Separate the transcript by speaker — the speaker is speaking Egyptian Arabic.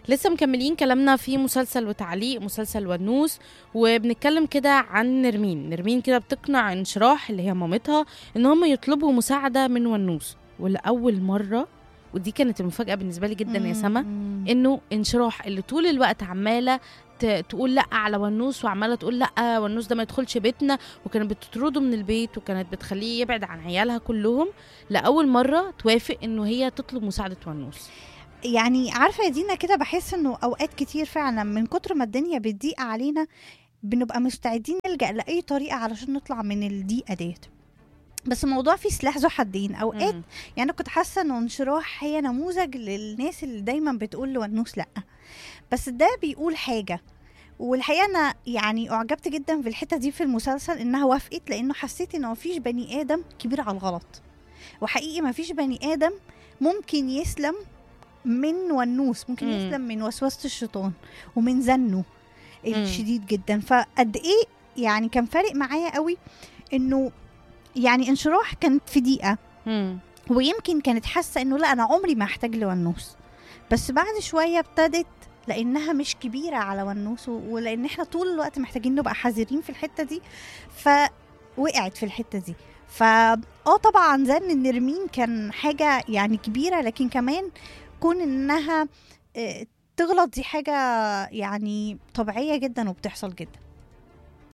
Speaker 1: لسه مكملين كلامنا في مسلسل وتعليق مسلسل ونوس وبنتكلم كده عن نرمين نرمين كده بتقنع انشراح اللي هي مامتها ان هم يطلبوا مساعدة من ونوس ولأول مرة ودي كانت المفاجأة بالنسبة لي جدا يا سما
Speaker 2: مم.
Speaker 1: انه انشراح اللي طول الوقت عمالة ت- تقول لا على ونوس وعماله تقول لا ونوس ده ما يدخلش بيتنا وكانت بتطرده من البيت وكانت بتخليه يبعد عن عيالها كلهم لاول مره توافق انه هي تطلب مساعده ونوس
Speaker 2: يعني عارفه يا دينا كده بحس انه اوقات كتير فعلا من كتر ما الدنيا بتضيق علينا بنبقى مستعدين نلجا لاي طريقه علشان نطلع من الضيقه ديت بس الموضوع فيه سلاح ذو حدين اوقات
Speaker 1: مم.
Speaker 2: يعني انا كنت حاسه انه انشراح هي نموذج للناس اللي دايما بتقول لونوس لا بس ده بيقول حاجه والحقيقه انا يعني اعجبت جدا في الحته دي في المسلسل انها وافقت لانه حسيت انه مفيش بني ادم كبير على الغلط وحقيقي مفيش بني ادم ممكن يسلم من ونوس ممكن
Speaker 1: مم.
Speaker 2: يسلم من وسوسه الشيطان ومن زنه
Speaker 1: مم.
Speaker 2: الشديد جدا فقد ايه يعني كان فارق معايا قوي انه يعني انشراح كانت في دقيقه
Speaker 1: مم.
Speaker 2: ويمكن كانت حاسه انه لا انا عمري ما هحتاج لونوس بس بعد شويه ابتدت لانها مش كبيره على ونوس و- ولان احنا طول الوقت محتاجين نبقى حذرين في الحته دي فوقعت في الحته دي فا اه طبعا زن النرمين كان حاجه يعني كبيره لكن كمان كون انها آه، تغلط دي حاجه يعني طبيعيه جدا وبتحصل جدا